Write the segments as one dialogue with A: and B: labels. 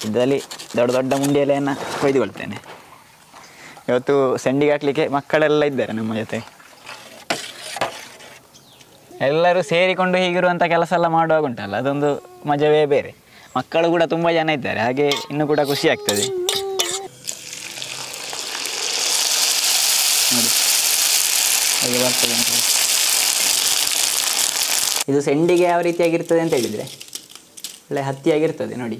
A: ಇದರಲ್ಲಿ ದೊಡ್ಡ ದೊಡ್ಡ ಮುಂಡಿ ಎಲೆಯನ್ನು ಕೊಯ್ದುಕೊಳ್ತೇನೆ ಇವತ್ತು ಸೆಂಡಿಗೆ ಹಾಕ್ಲಿಕ್ಕೆ ಮಕ್ಕಳೆಲ್ಲ ಇದ್ದಾರೆ ನಮ್ಮ ಜೊತೆ ಎಲ್ಲರೂ ಸೇರಿಕೊಂಡು ಹೀಗಿರುವಂಥ ಕೆಲಸ ಎಲ್ಲ ಮಾಡುವಾಗ ಉಂಟಲ್ಲ ಅದೊಂದು ಮಜವೇ ಬೇರೆ ಮಕ್ಕಳು ಕೂಡ ತುಂಬ ಜನ ಇದ್ದಾರೆ ಹಾಗೆ ಇನ್ನೂ ಕೂಡ ಖುಷಿ ಆಗ್ತದೆ ನೋಡಿ ಹಾಗೆ ಬರ್ತದೆ ಅಂತ ಹೇಳಿ. ಇದು ಸೆಂಡಿಗೆ ಯಾವ ರೀತಿಯಾಗಿರ್ತದೆ ಅಂತ ಹೇಳಿದರೆ ಒಳ್ಳೆ ಹತ್ತಿಯಾಗಿರ್ತದೆ ನೋಡಿ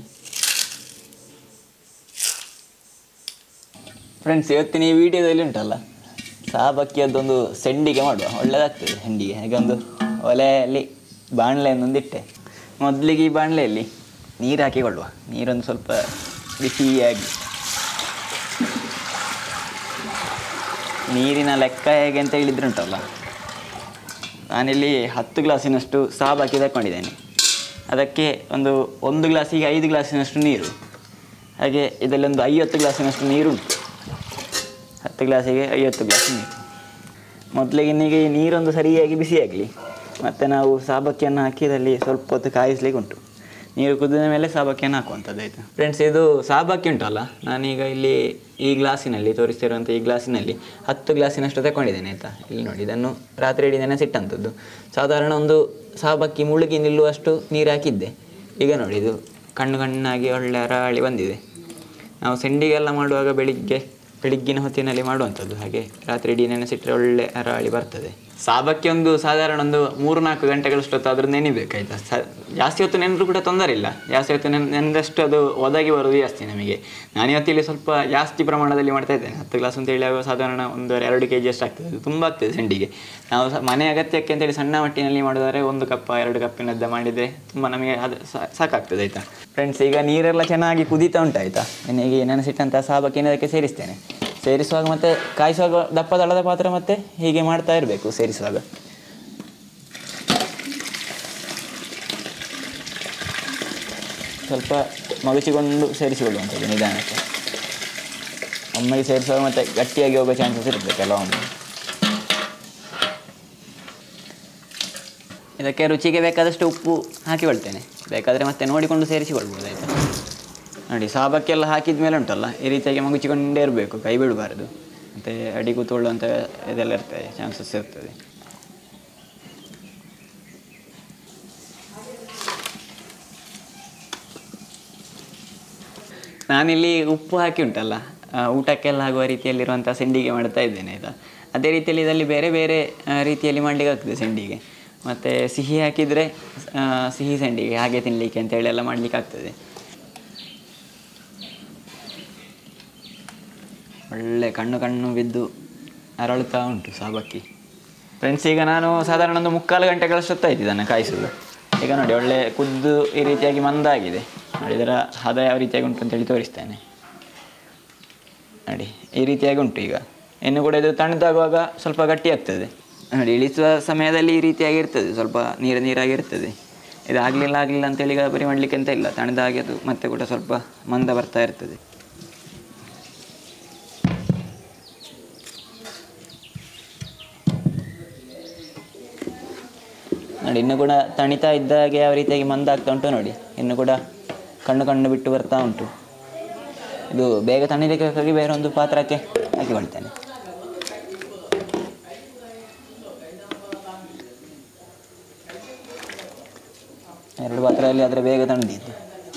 A: ಫ್ರೆಂಡ್ಸ್ ಇವತ್ತಿನ ಈ ವಿಡಿಯೋದಲ್ಲಿ ಉಂಟಲ್ಲ ಸಾಬಕ್ಕಿಯದ್ದೊಂದು ಸೆಂಡಿಗೆ ಮಾಡುವ ಒಳ್ಳೆಯದಾಗ್ತದೆ ಸೆಂಡಿಗೆ ಹಾಗೆ ಒಂದು ಒಲೆಯಲ್ಲಿ ಬಾಣಲೆಯನ್ನೊಂದು ಇಟ್ಟೆ ಮೊದಲಿಗೆ ಈ ಬಾಣಲೆಯಲ್ಲಿ ನೀರು ಹಾಕಿಕೊಳ್ಳುವ ನೀರೊಂದು ಸ್ವಲ್ಪ ಬಿಸಿಯಾಗಿ ನೀರಿನ ಲೆಕ್ಕ ಹೇಗೆ ಅಂತ ಹೇಳಿದ್ರೆ ಉಂಟಲ್ಲ ನಾನಿಲ್ಲಿ ಹತ್ತು ಗ್ಲಾಸಿನಷ್ಟು ಸಾಬಾಕಿ ತಗೊಂಡಿದ್ದೇನೆ ಅದಕ್ಕೆ ಒಂದು ಒಂದು ಗ್ಲಾಸಿಗೆ ಐದು ಗ್ಲಾಸಿನಷ್ಟು ನೀರು ಹಾಗೆ ಇದರಲ್ಲಿ ಒಂದು ಐವತ್ತು ಗ್ಲಾಸಿನಷ್ಟು ನೀರುಂಟು ಹತ್ತು ಗ್ಲಾಸಿಗೆ ಐವತ್ತು ಗ್ಲಾಸ್ ನೀರು ಮೊದಲಿಗೆ ನೀಗೆ ಈ ನೀರೊಂದು ಸರಿಯಾಗಿ ಬಿಸಿಯಾಗಲಿ ಮತ್ತು ನಾವು ಸಾಬಕ್ಕಿಯನ್ನು ಹಾಕಿ ಇದರಲ್ಲಿ ಸ್ವಲ್ಪ ಹೊತ್ತು ಕಾಯಿಸ್ಲಿಕ್ಕೆ ಉಂಟು ನೀರು ಕುದಿದ ಮೇಲೆ ಸಾಬಕ್ಕಿಯನ್ನು ಹಾಕುವಂಥದ್ದು ಆಯಿತು ಫ್ರೆಂಡ್ಸ್ ಇದು ಸಾಬಕ್ಕಿ ಉಂಟಲ್ಲ ನಾನೀಗ ಇಲ್ಲಿ ಈ ಗ್ಲಾಸಿನಲ್ಲಿ ತೋರಿಸ್ತಿರುವಂಥ ಈ ಗ್ಲಾಸಿನಲ್ಲಿ ಹತ್ತು ಗ್ಲಾಸಿನಷ್ಟು ತಗೊಂಡಿದ್ದೇನೆ ಆಯಿತಾ ಇಲ್ಲಿ ನೋಡಿ ಇದನ್ನು ರಾತ್ರಿ ಇಡೀ ನೆನೆಸಿಟ್ಟಂಥದ್ದು ಸಾಧಾರಣ ಒಂದು ಸಾಬಕ್ಕಿ ಮುಳುಗಿ ನಿಲ್ಲುವಷ್ಟು ನೀರು ಹಾಕಿದ್ದೆ ಈಗ ನೋಡಿ ಇದು ಕಣ್ಣು ಕಣ್ಣಾಗಿ ಒಳ್ಳೆ ಅರಾಳಿ ಬಂದಿದೆ ನಾವು ಸೆಂಡಿಗೆಲ್ಲ ಮಾಡುವಾಗ ಬೆಳಿಗ್ಗೆ ಬೆಳಿಗ್ಗಿನ ಹೊತ್ತಿನಲ್ಲಿ ಮಾಡುವಂಥದ್ದು ಹಾಗೆ ರಾತ್ರಿ ಇಡೀ ನೆನೆಸಿಟ್ಟರೆ ಒಳ್ಳೆ ಅರಾಳಿ ಬರ್ತದೆ ಸಾಬಕ್ಕೆ ಒಂದು ಸಾಧಾರಣ ಒಂದು ಮೂರು ನಾಲ್ಕು ಗಂಟೆಗಳಷ್ಟು ಅದ್ರ ನೆನಿಬೇಕಾಯ್ತಾ ಸ ಜಾಸ್ತಿ ಹೊತ್ತು ನೆನೆದ್ರು ಕೂಡ ತೊಂದರೆ ಇಲ್ಲ ಜಾಸ್ತಿ ಹೊತ್ತು ನೆನ್ ನೆನೆದಷ್ಟು ಅದು ಒದಗಿ ಬರೋದು ಜಾಸ್ತಿ ನಮಗೆ ನಾನು ಇವತ್ತಿಲ್ಲಿ ಸ್ವಲ್ಪ ಜಾಸ್ತಿ ಪ್ರಮಾಣದಲ್ಲಿ ಮಾಡ್ತಾ ಇದ್ದೇನೆ ಹತ್ತು ಗ್ಲಾಸ್ ಅಂತ ಹೇಳಿ ಆಗುವ ಸಾಧಾರಣ ಒಂದು ಎರಡು ಕೆ ಜಿ ಅಷ್ಟು ಆಗ್ತದೆ ಇದು ತುಂಬ ಆಗ್ತದೆ ಸೆಂಡಿಗೆ ನಾವು ಸ- ಮನೆ ಅಗತ್ಯಕ್ಕೆ ಅಂತೇಳಿ ಸಣ್ಣ ಮಟ್ಟಿನಲ್ಲಿ ಮಾಡಿದರೆ ಒಂದು ಕಪ್ಪ ಎರಡು ಕಪ್ಪಿನದ್ದ ಮಾಡಿದರೆ ತುಂಬ ನಮಗೆ ಅದು ಸಾ- ಸಾಕಾಗ್ತದೆ ಆಯಿತಾ ಫ್ರೆಂಡ್ಸ್ ಈಗ ನೀರೆಲ್ಲ ಚೆನ್ನಾಗಿ ಕುದೀತಾ ಉಂಟಾಯ್ತಾ ನನಗೆ ನೆನೆಸಿಟ್ಟಂಥ ಸಾಬಕ್ಕೆ ಅದಕ್ಕೆ ಸೇರಿಸ್ತೇನೆ ಸೇರಿಸುವಾಗ ಮತ್ತೆ ಕಾಯಿಸುವಾಗ ದಪ್ಪ ದಳದ ಪಾತ್ರ ಮತ್ತೆ ಹೀಗೆ ಮಾಡ್ತಾ ಇರಬೇಕು ಸೇರಿಸುವಾಗ ಸ್ವಲ್ಪ ಮಗುಚಿಕೊಂಡು ಸೇರಿಸಿಕೊಳ್ಳುವಂಥದ್ದು ನಿಧಾನಕ್ಕೆ ಒಮ್ಮೆಗೆ ಸೇರಿಸುವಾಗ ಮತ್ತೆ ಗಟ್ಟಿಯಾಗಿ ಹೋಗೋ ಚಾನ್ಸಸ್ ಇರುತ್ತೆ ಕೆಲವೊಮ್ಮೆ ಇದಕ್ಕೆ ರುಚಿಗೆ ಬೇಕಾದಷ್ಟು ಉಪ್ಪು ಹಾಕಿಕೊಳ್ತೇನೆ ಬೇಕಾದರೆ ಮತ್ತೆ ನೋಡಿಕೊಂಡು ಸೇರಿಸಿಕೊಳ್ಬೋದು ಆಯಿತಾ ನೋಡಿ ಸಾಬಕ್ಕೆಲ್ಲ ಹಾಕಿದ ಮೇಲೆ ಉಂಟಲ್ಲ ಈ ರೀತಿಯಾಗಿ ಮಗುಚಿಕೊಂಡೇ ಇರಬೇಕು ಕೈ ಬಿಡಬಾರ್ದು ಮತ್ತು ಅಡಿ ಕೂತ್ಕೊಳ್ಳುವಂಥ ಇದೆಲ್ಲ ಇರ್ತದೆ ಚಾನ್ಸಸ್ ಇರ್ತದೆ ನಾನಿಲ್ಲಿ ಉಪ್ಪು ಹಾಕಿ ಉಂಟಲ್ಲ ಆ, ಊಟಕ್ಕೆಲ್ಲ ಆಗುವ ರೀತಿಯಲ್ಲಿರುವಂಥ ಸೆಂಡಿಗೆ ಮಾಡ್ತಾ ಇದ್ದೇನೆ ಆಯಿತಾ ಅದೇ ರೀತಿಯಲ್ಲಿ ಇದರಲ್ಲಿ ಬೇರೆ ಬೇರೆ ಆ, ರೀತಿಯಲ್ಲಿ ಮಾಡಲಿಕ್ಕೆ ಆಗ್ತದೆ ಸೆಂಡಿಗೆ ಮತ್ತು ಸಿಹಿ ಹಾಕಿದರೆ ಆ, ಸಿಹಿ ಸೆಂಡಿಗೆ ಹಾಗೆ ತಿನ್ನಲಿಕ್ಕೆ ಅಂತೇಳಿ ಎಲ್ಲ ಮಾಡಲಿಕ್ಕೆ ಆಗ್ತದೆ ಒಳ್ಳೆ ಕಣ್ಣು ಕಣ್ಣು ಬಿದ್ದು ಅರಳುತ್ತಾ ಉಂಟು ಸಾಬಕ್ಕಿ ಫ್ರೆಂಡ್ಸ್ ಈಗ ನಾನು ಸಾಧಾರಣ ಒಂದು ಮುಕ್ಕಾಲು ಗಂಟೆಗಳಷ್ಟು ಆಯ್ತು ಇದನ್ನು ಕಾಯಿಸೋದು ಈಗ ನೋಡಿ ಒಳ್ಳೆ ಕುದ್ದು ಈ ರೀತಿಯಾಗಿ ಮಂದಾಗಿದೆ ನೋಡಿ ಇದರ ಹದ ಯಾವ ರೀತಿಯಾಗಿ ಉಂಟು ಅಂತೇಳಿ ತೋರಿಸ್ತೇನೆ ನೋಡಿ ಈ ರೀತಿಯಾಗಿ ಉಂಟು ಈಗ ಇನ್ನು ಕೂಡ ಇದು ತಣ್ಣದಾಗುವಾಗ ಸ್ವಲ್ಪ ಗಟ್ಟಿ ಆಗ್ತದೆ ನೋಡಿ ಇಳಿಸುವ ಸಮಯದಲ್ಲಿ ಈ ರೀತಿಯಾಗಿ ಇರ್ತದೆ ಸ್ವಲ್ಪ ನೀರು ನೀರಾಗಿರ್ತದೆ ಇದು ಆಗಲಿಲ್ಲ ಆಗಲಿಲ್ಲ ಅಂತೇಳಿ ಗಾಬರಿ ಮಾಡಲಿಕ್ಕೆ ಅಂತ ಇಲ್ಲ ತಣ್ಣದಾಗಿ ಅದು ಮತ್ತೆ ಕೂಡ ಸ್ವಲ್ಪ ಮಂದ ಬರ್ತಾ ಇರ್ತದೆ ನೋಡಿ ಇನ್ನು ಕೂಡ ತಣಿತಾ ಇದ್ದಾಗೆ ಯಾವ ರೀತಿಯಾಗಿ ಮಂದಾಗ್ತಾ ಉಂಟು ನೋಡಿ ಇನ್ನು ಕೂಡ ಕಣ್ಣು ಕಣ್ಣು ಬಿಟ್ಟು ಬರ್ತಾ ಉಂಟು ಇದು ಬೇಗ ತಣಿಲಿಕ್ಕಾಗಿ ಬೇರೆ ಒಂದು ಪಾತ್ರಕ್ಕೆ ಹಾಕಿಕೊಳ್ತೇನೆ ಎರಡು ಪಾತ್ರೆಯಲ್ಲಿ ಆದರೆ ಬೇಗ ತಣಿದಿದ್ದು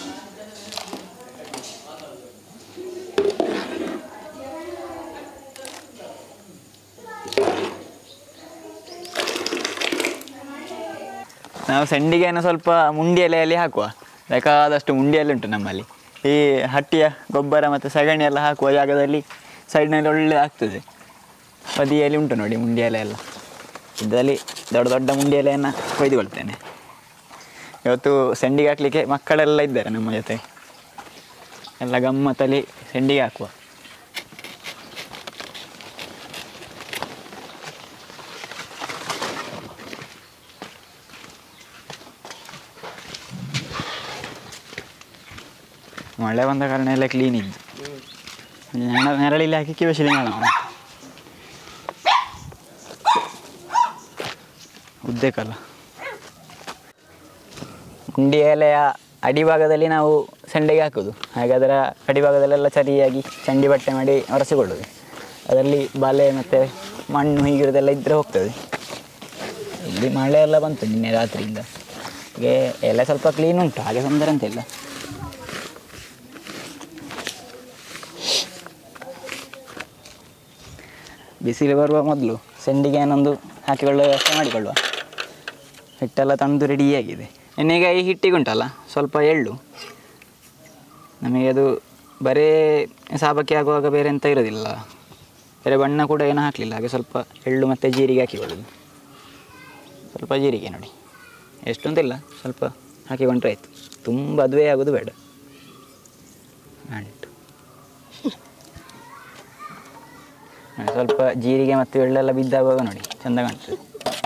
A: ನಾವು ಸೆಂಡಿಗೆಯನ್ನು ಸ್ವಲ್ಪ ಮುಂಡಿ ಎಲೆಯಲ್ಲಿ ಹಾಕುವ ಬೇಕಾದಷ್ಟು ಮುಂಡಿ ಎಲೆ ಉಂಟು ನಮ್ಮಲ್ಲಿ ಈ ಹಟ್ಟಿಯ ಗೊಬ್ಬರ ಮತ್ತು ಸಗಣಿ ಎಲ್ಲ ಹಾಕುವ ಜಾಗದಲ್ಲಿ ಸೈಡ್ನಲ್ಲಿ ಒಳ್ಳೆ ಆಗ್ತದೆ ಬದಿಯಲ್ಲಿ ಉಂಟು ನೋಡಿ ಮುಂಡಿ ಎಲೆ ಎಲ್ಲ ಇದರಲ್ಲಿ ದೊಡ್ಡ ದೊಡ್ಡ ಮುಂಡಿ ಎಲೆಯನ್ನು ಕೊಯ್ದುಕೊಳ್ತೇನೆ ಇವತ್ತು ಸೆಂಡಿಗೆ ಹಾಕಲಿಕ್ಕೆ ಮಕ್ಕಳೆಲ್ಲ ಇದ್ದಾರೆ ನಮ್ಮ ಜೊತೆ ಎಲ್ಲ ಗಮ್ಮತ್ತಲ್ಲಿ ಸೆಂಡಿಗೆ ಹಾಕುವ ಮಳೆ ಬಂದ ಕಾರಣ ಎಲ್ಲ ಕ್ಲೀನ್ ಇದ್ದು ನೆರ ನೆರಳಿಲ್ಲಿ ಹಾಕಿ ಕಿವಶಿಲಿ ಮಾಡೋಣ ಉದ್ದೇಕಲ್ಲ ಮುಂಡಿ ಎಲೆಯ ಅಡಿಭಾಗದಲ್ಲಿ ನಾವು ಸೆಂಡೆಗೆ ಹಾಕೋದು ಹಾಗೆ ಅದರ ಅಡಿಭಾಗದಲ್ಲೆಲ್ಲ ಸರಿಯಾಗಿ ಚಂಡಿ ಬಟ್ಟೆ ಮಾಡಿ ಒರೆಸಿಕೊಳ್ಳೋದು ಅದರಲ್ಲಿ ಬಲೆ ಮತ್ತು ಮಣ್ಣು ಹೀಗಿರೋದೆಲ್ಲ ಇದ್ದರೆ ಹೋಗ್ತದೆ ಇಲ್ಲಿ ಮಳೆ ಎಲ್ಲ ಬಂತು ನಿನ್ನೆ ರಾತ್ರಿಯಿಂದ ಹಾಗೆ ಎಲ್ಲ ಸ್ವಲ್ಪ ಕ್ಲೀನ್ ಉಂಟು ಹಾಗೆ ತೊಂದರೆ ಅಂತಿಲ್ಲ ಬಿಸಿಲು ಬರುವ ಮೊದಲು ಸೆಂಡಿಗೆ ಏನೊಂದು ಹಾಕಿಕೊಳ್ಳುವ ವ್ಯವಸ್ಥೆ ಮಾಡಿಕೊಳ್ಳುವ ಹಿಟ್ಟೆಲ್ಲ ತಣ್ಣದು ರೆಡಿಯಾಗಿದೆ ಇನ್ನೀಗ ಈ ಹಿಟ್ಟಿಗೆ ಉಂಟಲ್ಲ ಸ್ವಲ್ಪ ಎಳ್ಳು ನಮಗೆ ಅದು ಬರೇ ಸಾಬಕ್ಕೆ ಆಗುವಾಗ ಬೇರೆ ಎಂತ ಇರೋದಿಲ್ಲ ಬೇರೆ ಬಣ್ಣ ಕೂಡ ಏನು ಹಾಕಲಿಲ್ಲ ಹಾಗೆ ಸ್ವಲ್ಪ ಎಳ್ಳು ಮತ್ತು ಜೀರಿಗೆ ಹಾಕಿಕೊಳ್ಳೋದು ಸ್ವಲ್ಪ ಜೀರಿಗೆ ನೋಡಿ ಎಷ್ಟು ಅಂತಿಲ್ಲ ಸ್ವಲ್ಪ ಹಾಕಿಕೊಂಡ್ರೆ ಆಯಿತು ತುಂಬ ಅದುವೇ ಆಗೋದು ಬೇಡ ಅಂಟು ನೋಡಿ, ಸ್ವಲ್ಪ ಜೀರಿಗೆ ಮತ್ತು ಎಳ್ಳೆಲ್ಲ ಬಿದ್ದಾಗುವಾಗ ನೋಡಿ ಚೆಂದ ಕಾಣ್ತದೆ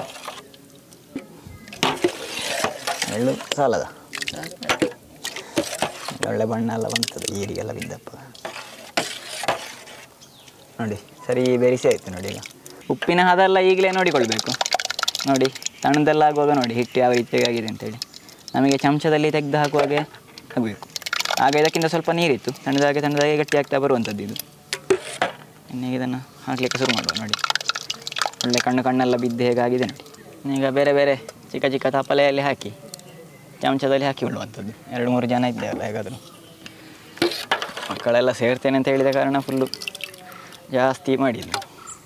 A: ಎಳ್ಳು ಸಾಲದ ಒಳ್ಳೆ ಬಣ್ಣ ಎಲ್ಲ ಬಂತದೆ ಜೀರಿಗೆಲ್ಲ ಬಿದ್ದಪ್ಪ ನೋಡಿ ಸರಿ ಬೆರೆಸಿ ಆಯಿತು ನೋಡಿ ಈಗ ಉಪ್ಪಿನ ಹದೆಲ್ಲ ಈಗಲೇ ನೋಡಿಕೊಳ್ಬೇಕು ನೋಡಿ ತಣ್ಣದೆಲ್ಲ ಆಗುವಾಗ ನೋಡಿ ಹಿಟ್ಟು ಯಾವ ರೀತಿಯಾಗಿ ಆಗಿದೆ ಅಂತೇಳಿ ನಮಗೆ ಚಮಚದಲ್ಲಿ ತೆಗೆದು ಹಾಕುವಾಗೆ ಆಗಬೇಕು ಆಗ ಇದಕ್ಕಿಂತ ಸ್ವಲ್ಪ ನೀರಿತ್ತು ತಣ್ಣದಾಗೆ ತಣ್ಣದಾಗೆ ಗಟ್ಟಿ ಆಗ್ತಾ ಬರುವಂಥದ್ದು ಇದು ಇನ್ನೀಗ ಇದನ್ನು ಹಾಕಲಿಕ್ಕೆ ಶುರು ಮಾಡುವ ನೋಡಿ ಒಳ್ಳೆ ಕಣ್ಣು ಕಣ್ಣೆಲ್ಲ ಬಿದ್ದು ಹೇಗಾಗಿದೆ ನೋಡಿ ಈಗ ಬೇರೆ ಬೇರೆ ಚಿಕ್ಕ ಚಿಕ್ಕ ತಪ್ಪಲೆಯಲ್ಲಿ ಹಾಕಿ ಚಮಚದಲ್ಲಿ ಹಾಕಿ ಬಿಡುವಂಥದ್ದು ಎರಡು ಮೂರು ಜನ ಇದ್ದೇವಲ್ಲ ಹೇಗಾದರೂ ಮಕ್ಕಳೆಲ್ಲ ಸೇರ್ತೇನೆ ಅಂತ ಹೇಳಿದ ಕಾರಣ ಫುಲ್ಲು ಜಾಸ್ತಿ ಮಾಡಿದ್ದು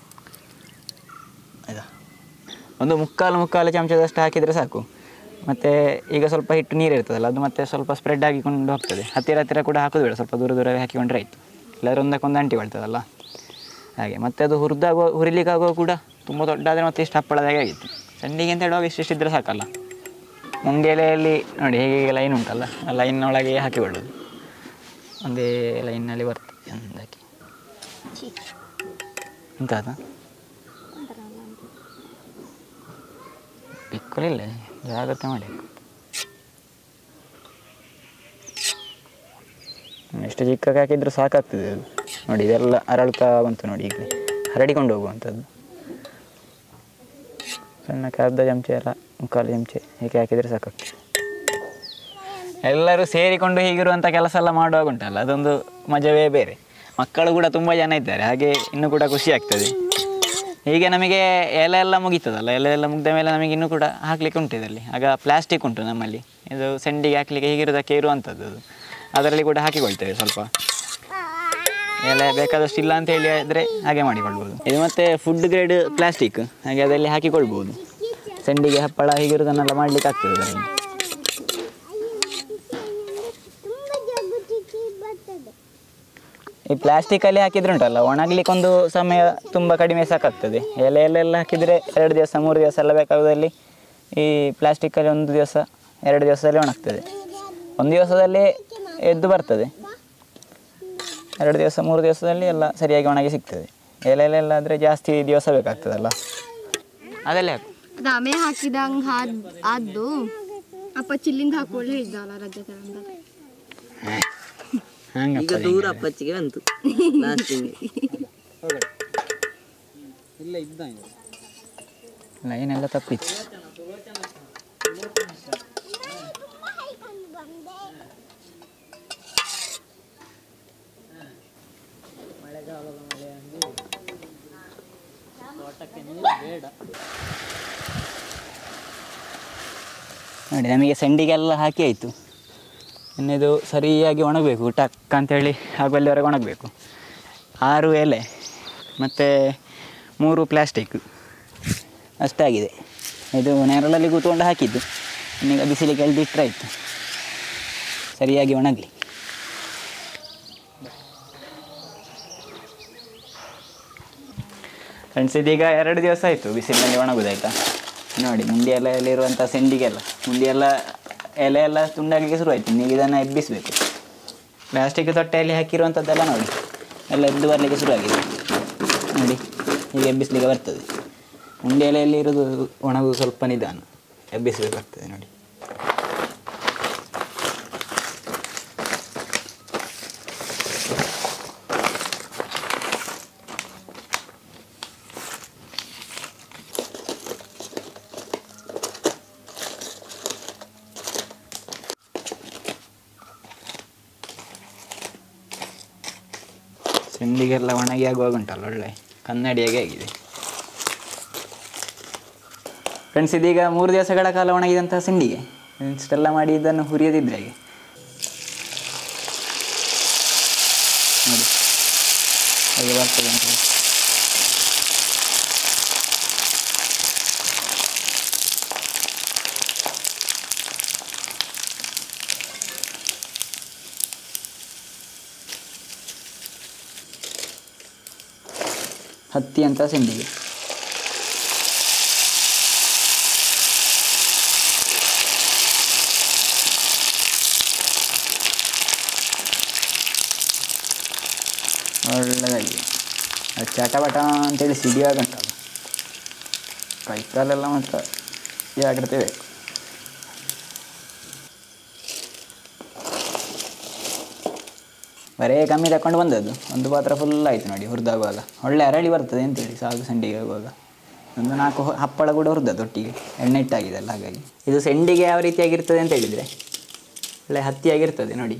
A: ಆಯ್ತಾ ಒಂದು ಮುಕ್ಕಾಲು ಮುಕ್ಕಾಲು ಚಮಚದಷ್ಟು ಹಾಕಿದರೆ ಸಾಕು ಮತ್ತು ಈಗ ಸ್ವಲ್ಪ ಹಿಟ್ಟು ನೀರು ಇರ್ತದಲ್ಲ ಅದು ಮತ್ತೆ ಸ್ವಲ್ಪ ಸ್ಪ್ರೆಡ್ ಆಗಿಕೊಂಡು ಹೋಗ್ತದೆ ಹತ್ತಿರ ಹತ್ತಿರ ಕೂಡ ಹಾಕೋದು ಬೇಡ ಸ್ವಲ್ಪ ದೂರ ದೂರವೇ ಹಾಕಿಕೊಂಡ್ರೆ ಆಯಿತು ಇಲ್ಲಾದ್ರೆ ಒಂದಕ್ಕೊಂದು ಅಂಟಿಕೊಳ್ತದಲ್ಲ ಹಾಗೆ ಮತ್ತೆ ಅದು ಹುರಿದಾಗೋ ಹುರಿಲಿಕ್ಕಾಗೋ ಕೂಡ ತುಂಬ ದೊಡ್ಡಾದರೆ ಮತ್ತೆ ಇಷ್ಟು ಹಪ್ಪಳದ ಹಾಗೆ ಆಗಿತ್ತು ಸಂಡಿಗೆ ಅಂತ ಹೇಳುವಾಗ ಇಷ್ಟಿಷ್ಟು ಇದ್ದರೆ ಸಾಕಲ್ಲ ಮುಂದೆ ಎಲೆಯಲ್ಲಿ ನೋಡಿ ಹೇಗೆ ಹೀಗೆ ಲೈನ್ ಉಂಟಲ್ಲ ಆ ಲೈನ್ನೊಳಗೆ ಹಾಕಿಕೊಳ್ಳೋದು ಒಂದೇ ಲೈನ್ನಲ್ಲಿ ಬರ್ತದೆ ಚೆಂದಾಗಿ ಎಂತಾದ ಬಿಕ್ಕಲಿಲ್ಲ ಜಾಗ್ರತೆ ಮಾಡಿ ಎಷ್ಟು ಚಿಕ್ಕಕ್ಕೆ ಹಾಕಿದ್ರು ಸಾಕಾಗ್ತದೆ ಅದು ನೋಡಿ ಇದೆಲ್ಲ ಅರಳ್ತಾ ಬಂತು ನೋಡಿ ಈಗ ಹರಡಿಕೊಂಡು ಹೋಗುವಂಥದ್ದು ಸಣ್ಣಕ್ಕೆ ಅರ್ಧ ಚಮಚ ಎಲ್ಲ ಮುಕ್ಕಾಲು ಚಮಚೆ ಹೀಗೆ ಹಾಕಿದರೆ ಸಾಕಾಗ್ತದೆ ಎಲ್ಲರೂ ಸೇರಿಕೊಂಡು ಹೀಗಿರುವಂಥ ಕೆಲಸ ಎಲ್ಲ ಮಾಡುವಾಗ ಉಂಟಲ್ಲ ಅದೊಂದು ಮಜವೇ ಬೇರೆ ಮಕ್ಕಳು ಕೂಡ ತುಂಬ ಜನ ಇದ್ದಾರೆ ಹಾಗೆ ಇನ್ನೂ ಕೂಡ ಖುಷಿ ಆಗ್ತದೆ ಹೀಗೆ ನಮಗೆ ಎಲೆ ಎಲ್ಲ ಮುಗೀತದಲ್ಲ ಎಲೆ ಎಲ್ಲ ಮುಗಿದ ಮೇಲೆ ನಮಗೆ ಇನ್ನೂ ಕೂಡ ಹಾಕ್ಲಿಕ್ಕೆ ಉಂಟು ಇದರಲ್ಲಿ ಆಗ ಪ್ಲಾಸ್ಟಿಕ್ ಉಂಟು ನಮ್ಮಲ್ಲಿ ಇದು ಸೆಂಡಿಗೆ ಹಾಕ್ಲಿಕ್ಕೆ ಹೀಗಿರೋದಕ್ಕೆ ಇರುವಂಥದ್ದು ಅದು ಅದರಲ್ಲಿ ಕೂಡ ಹಾಕಿಕೊಳ್ತೇವೆ ಸ್ವಲ್ಪ ಎಲೆ ಬೇಕಾದಷ್ಟು ಇಲ್ಲ ಅಂತ ಹೇಳಿ ಆದರೆ ಹಾಗೆ ಮಾಡಿಕೊಳ್ಬೋದು ಇದು ಮತ್ತೆ ಫುಡ್ ಗ್ರೇಡ್ ಪ್ಲಾಸ್ಟಿಕ್ ಹಾಗೆ ಅದರಲ್ಲಿ ಹಾಕಿಕೊಳ್ಬೋದು ಸೆಂಡಿಗೆ ಹಪ್ಪಳ ಹೀಗಿರೋದನ್ನೆಲ್ಲ ಮಾಡ್ಲಿಕ್ಕೆ ಆಗ್ತದೆ ಅದರಲ್ಲಿ ಈ ಪ್ಲಾಸ್ಟಿಕಲ್ಲಿ ಹಾಕಿದ್ರೆ ಉಂಟಲ್ಲ ಒಣಗ್ಲಿಕ್ಕೊಂದು ಸಮಯ ತುಂಬ ಕಡಿಮೆ ಸಾಕಾಗ್ತದೆ ಎಲೆಯಲ್ಲೆಲ್ಲ ಹಾಕಿದರೆ ಎರಡು ದಿವಸ ಮೂರು ದಿವಸ ಎಲ್ಲ ಬೇಕಾಗೋದಲ್ಲಿ ಈ ಪ್ಲಾಸ್ಟಿಕ್ಕಲ್ಲಿ ಒಂದು ದಿವಸ ಎರಡು ದಿವಸದಲ್ಲಿ ಒಣಗ್ತದೆ ಒಂದು ದಿವಸದಲ್ಲಿ ಎದ್ದು ಬರ್ತದೆ ಎರಡು ದಿವಸ ಮೂರು ದಿವಸದಲ್ಲಿ ಎಲ್ಲ ಸರಿಯಾಗಿ ಒಣಗಿ ಸಿಗ್ತದೆ ಎಲೆಯಲ್ಲೆಲ್ಲ ಆದರೆ ಜಾಸ್ತಿ ದಿವಸ ಬೇಕಾಗ್ತದಲ್ಲ ಅದೆಲ್ಲ ಹಾಕು
B: ರಾಮೆ ಹಾಕಿದಂಗೆ ಹಾದ್ ಆದ್ದು ಅಪ್ಪ ಚಿಲ್ಲಿಂದ ಹಾಕೊಳ್ಳಿ ಹೇಳಿದ್ದಲ್ಲ ರಜೆ ತರ ಅಂತ
A: ಹಂಗಪ್ಪ
C: ಈಗ ದೂರ ಅಪ್ಪಚ್ಚಿಗೆ ಬಂತು ಲಾಸ್ಟಿಗೆ
A: ಲೈನ್ ಎಲ್ಲ ತಪ್ಪಿತ್ತು ನೋಡಿ ನಮಗೆ ಸೆಂಡಿಗೆಲ್ಲ ಹಾಕಿ ಆಯಿತು ಇನ್ನಿದು ಸರಿಯಾಗಿ ಒಣಗಬೇಕು ಟಕ್ ಅಂತೇಳಿ ಆಗುವಲ್ಲಿವರೆಗೆ ಒಣಗಬೇಕು ಆರು ಎಲೆ ಮತ್ತು ಮೂರು ಪ್ಲ್ಯಾಸ್ಟಿಕ್ ಅಷ್ಟಾಗಿದೆ ಇದು ನೆರಳಲ್ಲಿ ಕೂತ್ಕೊಂಡು ಹಾಕಿದ್ದು ಇನ್ನೀಗ ಬಿಸಿಲಿಗೆ ಎಳ್ದಿಟ್ರೆ ಆಯಿತು ಸರಿಯಾಗಿ ಒಣಗಲಿ ಫ್ರೆಂಡ್ಸ್ ಇದೀಗ ಎರಡು ದಿವಸ ಆಯಿತು ಬಿಸಿಲಿನಲ್ಲಿ ಒಣಗುದಾಯ್ತಾ ನೋಡಿ ಮುಂದೆ ಎಲೆಯಲ್ಲಿರುವಂಥ ಸೆಂಡಿಗೆಲ್ಲ ಮುಂದೆ ಎಲ್ಲ ಎಲೆ ಎಲ್ಲ ತುಂಡಾಗಲಿಕ್ಕೆ ಶುರುವಾಯಿತು ಈಗ ಇದನ್ನು ಎಬ್ಬಿಸಬೇಕು ಪ್ಲಾಸ್ಟಿಕ್ ತೊಟ್ಟೆಯಲ್ಲಿ ಹಾಕಿರುವಂಥದ್ದೆಲ್ಲ ನೋಡಿ ಎಲ್ಲ ಎದ್ದು ಬರಲಿಕ್ಕೆ ಶುರುವಾಗಿದೆ ನೋಡಿ ಹೀಗೆ ಎಬ್ಬಿಸ್ಲಿಕ್ಕೆ ಬರ್ತದೆ ಮುಂಡೆ ಎಲೆಯಲ್ಲಿ ಇರೋದು ಒಣಗುದು ಸ್ವಲ್ಪ ನಿಧಾನ ಎಬ್ಬಿಸಬೇಕಾಗ್ತದೆ ನೋಡಿ ಸೆಂಡಿಗೆಲ್ಲ ಒಣಗಿ ಆಗುವಾಗ ಉಂಟಲ್ಲ ಒಳ್ಳೆ ಕನ್ನಡಿಯಾಗೆ ಆಗಿದೆ ಫ್ರೆಂಡ್ಸ್ ಇದೀಗ ಮೂರು ದಿವಸಗಳ ಕಾಲ ಒಣಗಿದಂತಹ ಸಿಂಡಿಗೆ ಇಷ್ಟೆಲ್ಲ ಮಾಡಿ ಇದನ್ನು ಹುರಿಯದಿದ್ರೆ ಹಾಗೆ ನೋಡಿ ಹಾಗೆ ಬರ್ತದೆ ಅಂತ ಹತ್ತಿ ಅಂತ ಸಿಂಡಿಗೆ ಒಳ್ಳೆದಾಗಿ ಅದು ಚಟಪಟ ಅಂತೇಳಿ ಸಿಡಿಯುವಾಗ ಉಂಟಲ್ಲ ಕೈ ಕಾಲೆಲ್ಲ ಮಾತ್ರ ಜಾಗ್ರತೆ ಬೇಕು ಬರೇ ಕಮ್ಮಿ ತಗೊಂಡು ಬಂದದ್ದು ಒಂದು ಪಾತ್ರ ಫುಲ್ ಆಯಿತು ನೋಡಿ ಹುರಿದಾಗುವಾಗ ಒಳ್ಳೆ ಅರಳಿ ಬರ್ತದೆ ಅಂತೇಳಿ ಸಾಗು ಸಂಡಿಗೆ ಆಗುವಾಗ ಒಂದು ನಾಲ್ಕು ಹೊ- ಹಪ್ಪಳ ಕೂಡ ಹುರಿದದ್ದು ಒಟ್ಟಿಗೆ ಎಣ್ಣೆ ಇಟ್ಟಾಗಿದೆ ಅಲ್ಲ ಹಾಗಾಗಿ ಇದು ಸೆಂಡಿಗೆ ಯಾವ ರೀತಿಯಾಗಿರ್ತದೆ ಅಂತ ಹೇಳಿದರೆ ಒಳ್ಳೆ ಹತ್ತಿಯಾಗಿರ್ತದೆ ನೋಡಿ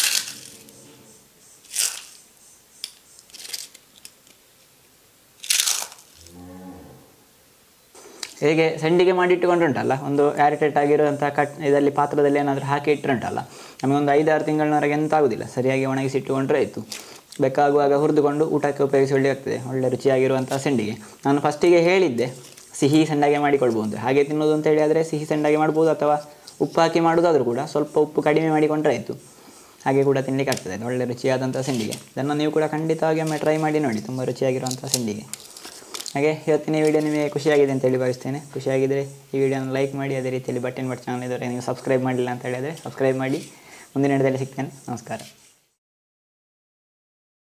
A: ಹೇಗೆ ಸಂಡಿಗೆ ಮಾಡಿಟ್ಟುಕೊಂಡುಂಟಲ್ಲ ಒಂದು ಏರಿಟೇಟ್ ಆಗಿರುವಂಥ ಕಟ್ ಇದರಲ್ಲಿ ಪಾತ್ರದಲ್ಲಿ ಏನಾದರೂ ಹಾಕಿ ಇಟ್ಟರುಂಟಲ್ಲ ನಮಗೊಂದು ಐದಾರು ತಿಂಗಳವರೆಗೆ ಎಂತ ಆಗೋದಿಲ್ಲ ಸರಿಯಾಗಿ ಒಣಗಿಸಿಟ್ಟುಕೊಂಡ್ರೆ ಆಯಿತು ಬೇಕಾಗುವಾಗ ಹುರಿದುಕೊಂಡು ಊಟಕ್ಕೆ ಉಪಯೋಗಿಸಿ ಒಳ್ಳೆ ಆಗ್ತದೆ ಒಳ್ಳೆ ರುಚಿಯಾಗಿರುವಂಥ ಸಂಡಿಗೆ ನಾನು ಫಸ್ಟಿಗೆ ಹೇಳಿದ್ದೆ ಸಿಹಿ ಸಂಡಾಗೆ ಮಾಡಿಕೊಳ್ಬೋದು ಹಾಗೆ ತಿನ್ನೋದು ಅಂತ ಹೇಳಿ ಆದರೆ ಸಿಹಿ ಸಂಡಾಗೆ ಮಾಡ್ಬೋದು ಅಥವಾ ಉಪ್ಪು ಹಾಕಿ ಮಾಡೋದಾದರೂ ಕೂಡ ಸ್ವಲ್ಪ ಉಪ್ಪು ಕಡಿಮೆ ಮಾಡಿಕೊಂಡ್ರೆ ಆಯಿತು ಹಾಗೆ ಕೂಡ ತಿನ್ನಲಿಕ್ಕೆ ಆಗ್ತದೆ ಅದು ಒಳ್ಳೆ ರುಚಿಯಾದಂಥ ಸಂಡಿಗೆ ಇದನ್ನು ನೀವು ಕೂಡ ಖಂಡಿತವಾಗಿ ಒಮ್ಮೆ ಟ್ರೈ ಮಾಡಿ ನೋಡಿ ತುಂಬ ರುಚಿಯಾಗಿರುವಂಥ ಸಂಡಿಗೆ ಹಾಗೆ ಇವತ್ತಿನ ಈ ವಿಡಿಯೋ ನಿಮಗೆ ಖುಷಿಯಾಗಿದೆ ಅಂತೇಳಿ ಭಾವಿಸ್ತೇನೆ ಖುಷಿಯಾಗಿದ್ದರೆ ಈ ವಿಡಿಯೋನ ಲೈಕ್ ಮಾಡಿ ಅದೇ ರೀತಿಯಲ್ಲಿ ಬಟನ್ ಬಟ್ ಚಾನಲ್ ಇದ್ದರೆ ನೀವು ಸಬ್ಸ್ಕ್ರೈಬ್ ಮಾಡಿಲ್ಲ ಅಂತ ಹೇಳಿದರೆ ಸಬ್ಸ್ಕ್ರೈಬ್ ಮಾಡಿ ಮುಂದಿನ ವಿಡಿಯೋದಲ್ಲಿ ಸಿಗ್ತೇನೆ ನಮಸ್ಕಾರ